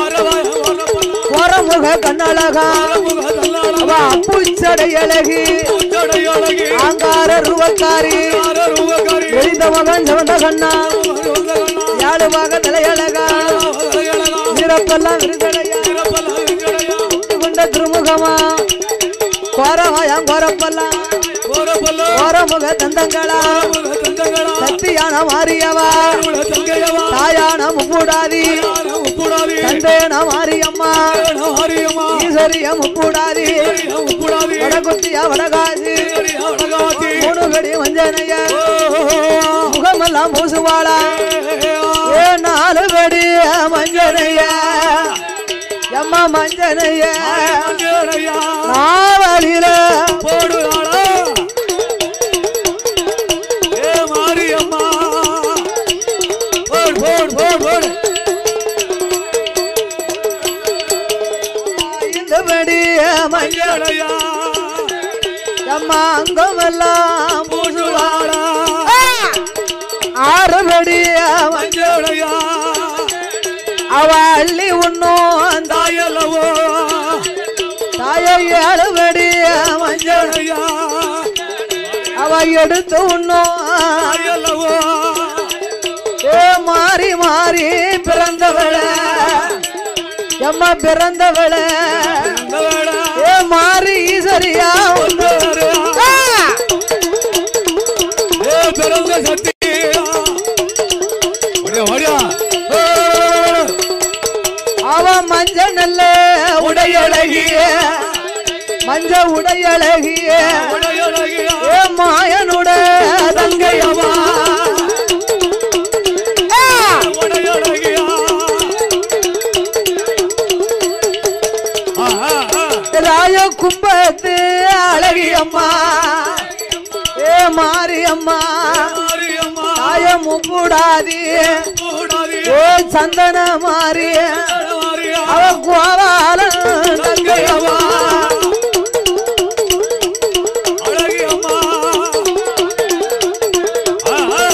கோரமுக கண்ணழகா அவ அப்புச்சடை அழகி ஆங்கார ருவக்காரி எரிந்த மகன் சிவந்த கண்ணா யாழுவாக தலையழகா வீரப்பெல்லாம் விரிசடையா வச்சு கொண்ட திருமுகமா கோரவாயம் கோரப்பெல்லாம் கோரமுக தந்தங்களா சத்தியான மாரியவா தாயான முப்பூடாதி தந்தேன மாரியம்மா ஈஸ்வரிய முப்பூடாதி வடகுத்தியா வடகாசி மூணுகடி மஞ்சனைய முகமெல்லாம் பூசுவாளா ஏ நாலு கடி மஞ்சனைய எம்மா மஞ்சனைய நாவலில போடுவாளா ஏ மாரியம்மா போடு போடு போடு போடு இந்த படி மஞ்சள் மஞ்சளையா எம்மா அங்கமெல்லாம் பூசுவாளா ஆறுபடி மஞ்சளையா அவ அள்ளி உண்ணும் தாயல்லவோ தாயை ஏழுபடி மஞ்சள் மஞ்சளையா அவ எடுத்து உண்ணும் தாயல்லவோ ஏ மாறி மாறி பிறந்தவள எம்மா பிறந்தவள இந்த வேடா ஏ மாறி ஈஸ்வரியா உண்டு. ஆ! ஏ பிறந்த சக்தியா ஓடியா ஓடியா அவ மஞ்ச நல்ல உடையழகிய மஞ்ச உடையழகிய உடையழகியா ஏ மாயனுட தங்கையவா ஆ! உடையழகியா ஆஹா ஆஹா ராய கும்பத்து அழகியம்மா ஏ மாரியம்மா மாரியம்மா தாய முப்புடாதி கூடாதே ஏ சந்தன மாறி மாரியா அவ கோவால தங்கையவா அழகியம்மா ஆஹா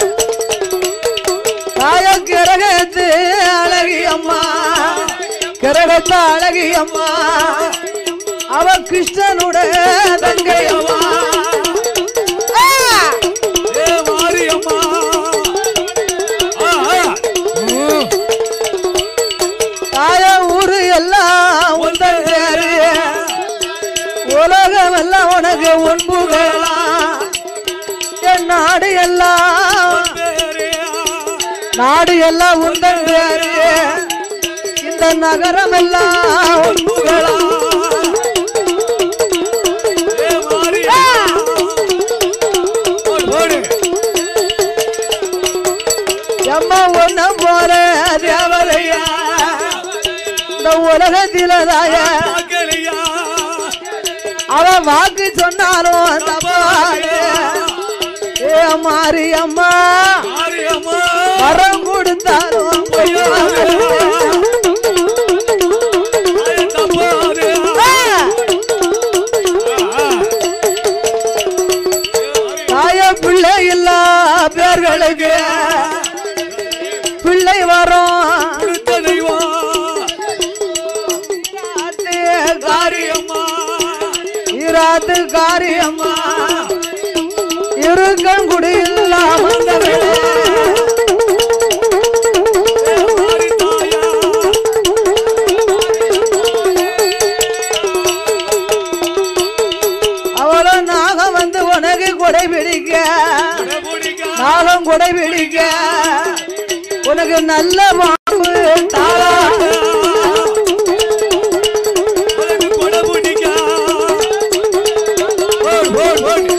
தாய கிரகத்து அழகியம்மா கிரகத்து அழகியம்மா அவ கிருஷ்ணனுட தங்கையம்மா ஆ! ஏ மாரியம்மா ஆஹா ம். தாய ஊரு எல்லாம் உந்தன் பேரு உலகம் எல்லாம் உனக்கு உன்புகளா என் நாடு எல்லாம் பேரியா நாடு எல்லாம் உந்தன் பேரு இந்த நகரம் எல்லாம் உன்புகளா ஏ மாரியா போடு போடு எம்மா ஒன்ன போற தேவரையா இந்த உலகத்தில தாய அக்கலியா அவ வாக்கு சொன்னாலும் தப்பாது ஏ மாரியம்மா இராத்துக்காரி அம்மா இருக்கங்குடி இல்லாமல் மாறி தாயா அவளோ நாகம் வந்து உனக்கு கொடை பிடிக்க பிடிக்க நாகம் கொடை பிடிக்க உனக்கு நல்ல மாவு தாளா உனக்கு கொடை பிடிக்க ஓடு ஓடு ஓடு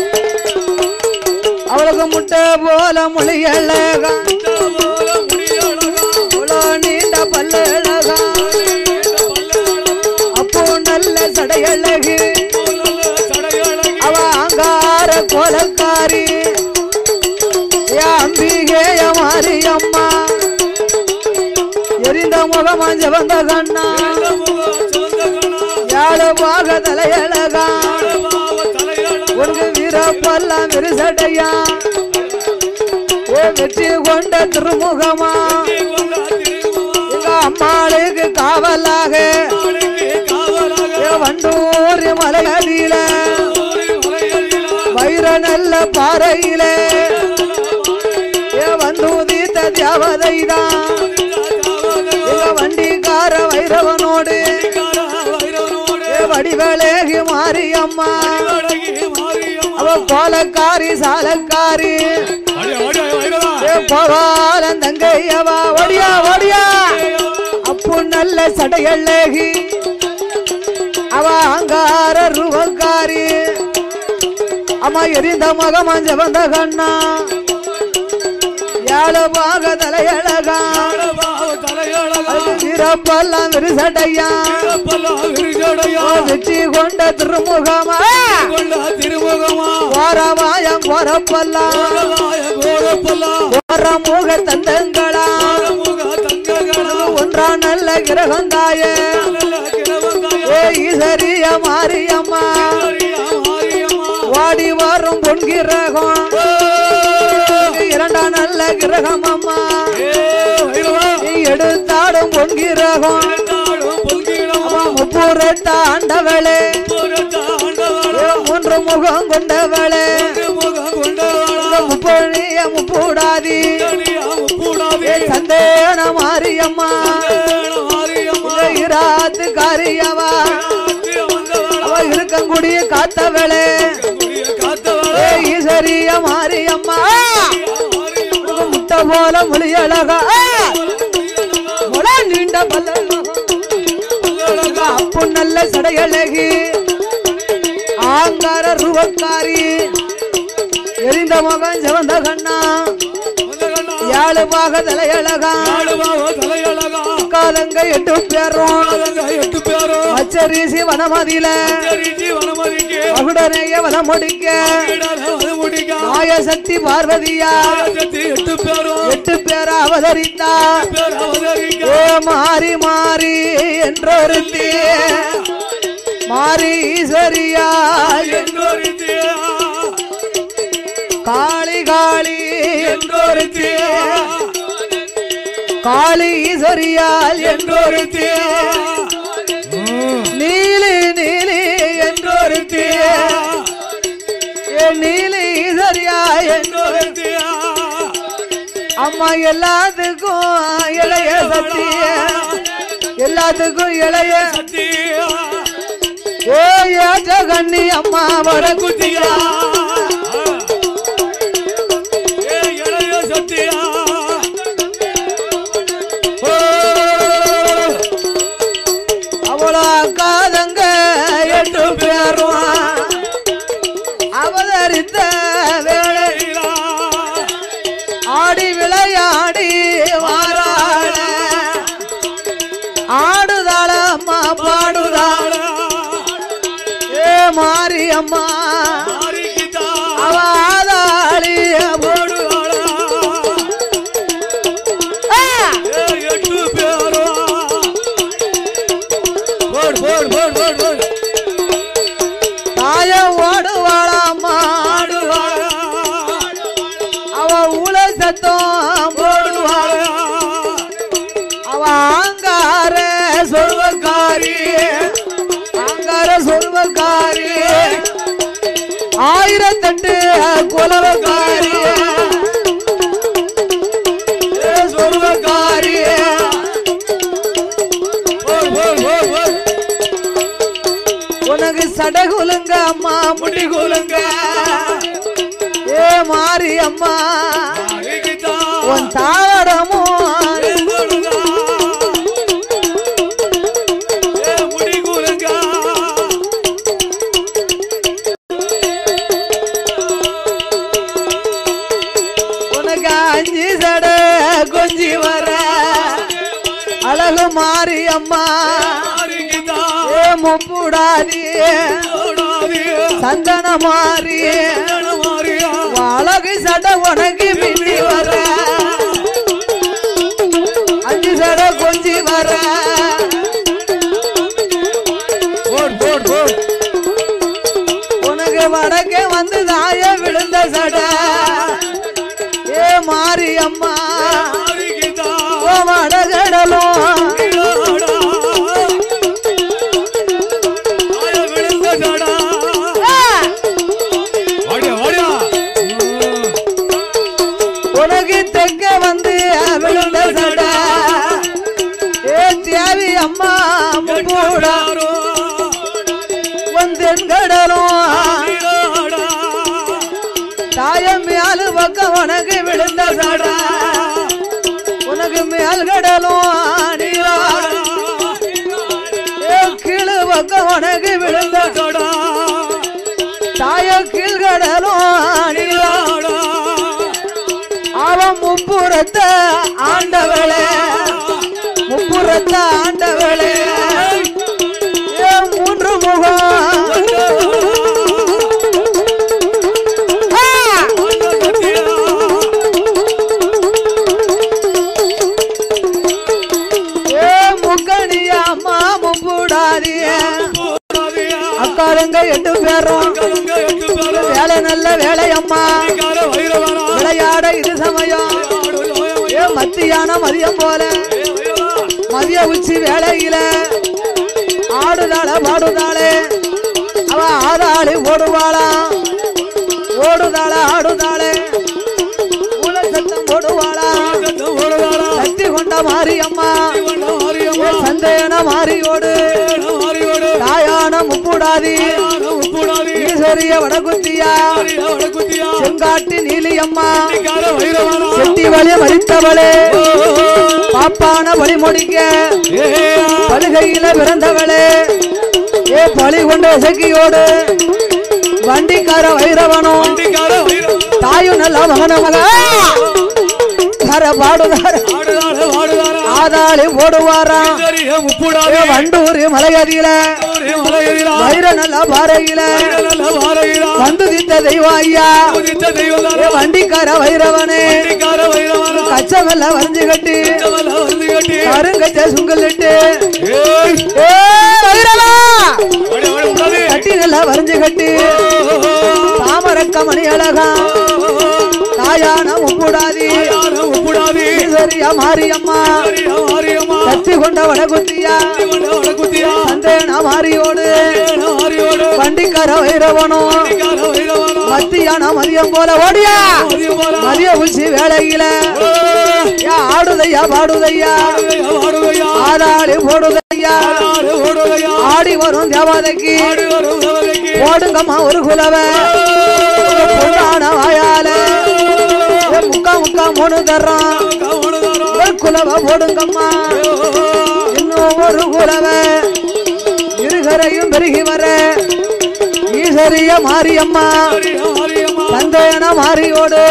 அவளுக்கு முட்டை போல மொழியழகா போல முடியலகா அவ்வளோ நீண்ட பல்லழகா அப்போ நல்ல சடையழகு சடையழகி அவ அங்கார கோலக்காரி ஏ அம்பிகேய மாரியம்மா எரிந்த முகமா ஜவந்த கண்ணா ஏழு பாக தலையழகா உனக்கு வீரப்பெல்லாம் விரிசடையா ஏ வெற்றி கொண்ட திருமுகமா எங்க அம்மாளுக்கு காவலாக ஏ வண்டூர் மலையடியில வைர நல்ல பாறையில ஏ வந்து உதித்த தேவதைதான் எங்க வண்டிக்கார வைரவனோடு ஏ வடிவழகி மாரியம்மா அவ கோலக்காரி சாலக்காரி ஏ பவாலன் தங்கையவா ஒடியா ஒடியா அப்பு நல்ல சடையழகி அவ அங்கார ரூபக்காரி அம்மா எரிந்த மகமஞ்ச வந்த கண்ணா ஏழு பாக தலையழகா வீரப்பெல்லாம் விரிசடையா வெற்றி கொண்ட திருமுகமா திருமுகமா ஓரமாயம் பொறப்பெல்லாம் ஓர முக தந்தங்களா ஒன்றா நல்ல கிரகந்தாய ஏ ஈசரிய மாரியம்மா வாடி வரும் பொன் கிரகம் இரண்டா நல்ல கிரகம் அம்மா நீ எடுத்தாடும் பொன் கிரகம் முப்பூரட்ட ஆண்டவளே ஏ மூன்று முகம் கொண்டவளே முப்பொழிய முப்பூடாதி ஏ சந்தேன மாரியம்மா இந்த இராத்து காரியவா அவ இருக்கங்குடிய காத்தவளே ஏ ஈசரிய மாரியம்மா உனக்கு முட்டை போல மொழியழகா முள நீண்ட பல்ல அப்பு நல்ல சடையழகி ஆங்கார ரூபக்காரி எரிந்த முகம் சிவந்த கண்ணா ஏழு பாக தலையழகா காலங்க எட்டு பேரும் எட்டு பேரும் அச்சரிசி வனமதியில மகுடனைய வனம் முடிக்க மாய சக்தி பார்வதியா எட்டு பேரும் எட்டு பேரா அவதரித்தா பேர் அவதரிக்க ஏ மாறி மாறி என்றொருத்தி மாறி ஈஸ்வரியா என்றொருத்தியா காளி காளி என்றொருத்தியா காளி ஈஸ்வரியால் என்றொருத்தியா நீலி நீலி என்றொருத்தி ஏ நீலி ஈஸ்வரியா என்று என்றொருத்தியா அம்மா எல்லாத்துக்கும் இளைய சக்திய எல்லாத்துக்கும் இளைய சத்தியா ஏ ஏற்ற கண்ணி அம்மா வர குத்தியா ஏ இளைய சத்தியா ஓ அவளோ காதங்க எட்டு பேரும் அவதரித்த வேளை ஆடி விளையாடி வாராள ஆடுதாள அம்மா பாடுதாள ஏ மாரியம்மா அவ ஆதாளி ஆ! தாய ஓடுவாளாம்மா அவ ஊழ சத்தம் போடுவாள் அவ ஆங்கார சொல்வக்காரி ஆங்கார சொல்வக்காரி ஆயிரத்தெட்டு குலவக்காரிய சொர்வக்காரிய போர் போர் போர் போர் உனக்கு சடகுலுங்க அம்மா முடி கூலுங்க ஏ மாரி அம்மா அழகிதா உன் தாவடமும் ஏங்கொழுதா ஏ முடி கூலுங்க உனக்கு அஞ்சு சட கொஞ்சி வர அழகு மாரி அம்மா அழகிதா ஏ முப்புடாதி ஓடாதே சந்தன மாறி மாரியா அழகு சட உனக்கு பின்னி வர அஞ்சு சட கொஞ்சி வர போர் போர் போர் உனக்கு வடக்கே வந்து தாய விழுந்த சட ஏ மாரி அம்மா அழகிதா ஓ வடகடலும் நீலோடா ஆய விழுந்தடா வாடியா வாடியா உனக்கு தெக்க வந்து விழுந்த சட ஏ தேவி அம்மா கூட யாரோ வந்தென் கடலும் நீலோடா தாயம் மேலு பக்கம் உனக்கு விழுந்த சட உனக்கு மேல் கடலும் நீராட ஏ கீழு பக்கம் உனக்கு விழுந்த டடா தாய கீழ்கடலும் நீராட அவன் முப்புறத்தை ஆண்டவளே முப்புறத்தை ஆண்டவளே ஏ மூன்று முகம் ஆ! ஏ முக்கணியா அம்மா முப்புடாதிய அக்காருங்க எட்டு பேரும் வேலை நல்ல வேலை அம்மா விளையாட இது சமயம் ஏ மத்தியான மதியம் போல மதிய உச்சி வேலையில ஆடுதாள பாடுதாளே அவ ஆதாளி ஓடுவாளா ஓடுதாள ஆடுதாளே உல சத்தம் போடுவாளா சக்தி கொண்ட மாரியம்மா ஏ சந்தேன மாரியோடு தாயான முப்புடாதி ஈஸ்வரிய வடகுத்தியா செங்காட்டு நீலியம்மா செட்டி வழி மறித்தவளே பாப்பான வழி முடிக்க பழுகையில பிறந்தவளே ஏ பழி கொண்ட இசக்கியோடு வண்டிக்கார வைரவனும் தாயும் நல்ல மகன மக கர பாடுதார ஆதாளி ஓடுவாராம் ஏ வண்டூர் மலையடியில வைர நல்ல பாறையில வந்து தித்த தெய்வம் ஐயா ஏ வண்டிக்கார வைரவனே கச்சமெல்ல வரைஞ்சு கட்டி கருங்கச்ச சுங்கலிட்டு ஏ வைரவா கட்டி நல்லா வரைஞ்சு கட்டி தாமரக்க மணி அழகா தாயான உப்புடாதி ஈஸ்வரியா மாரியம்மா கத்தி கொண்ட வடகுத்தியா சந்தேனா மாரியோடு வண்டிக்கார வைரவனும் மத்தியான மதியம் போல ஓடியா மதிய உச்சி வேலையில யா ஆடுதையா பாடுதையா ஆதாளி போடுதையா ஆடி வரும் தேவாதைக்கு ஓடுங்கம்மா ஒரு குலவ பொண்ணான வாயால ஏ முக்கா முக்கா மூணு தர்றான் ஒரு குலவ போடுங்கம்மா இன்னும் ஒரு குலவ இருகரையும் பெருகி வர ஈஸ்வரிய மாரியம்மா தந்தையன மாரியோடு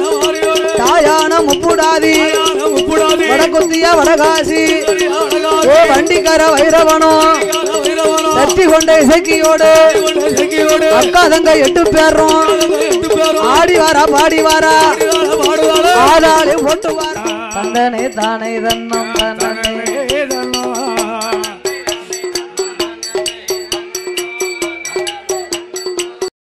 தாயான முப்புடாதி வடகுத்தியா வடகாசி ஓ வண்டிக்கார வைரவனும் சக்தி கொண்ட இசைக்கியோடு அக்கா தங்க எட்டு பேரும் ஆடி வாரா பாடி வாரா ஆடாளி போட்டு வாரா தந்தனை தானே தன்னம் தன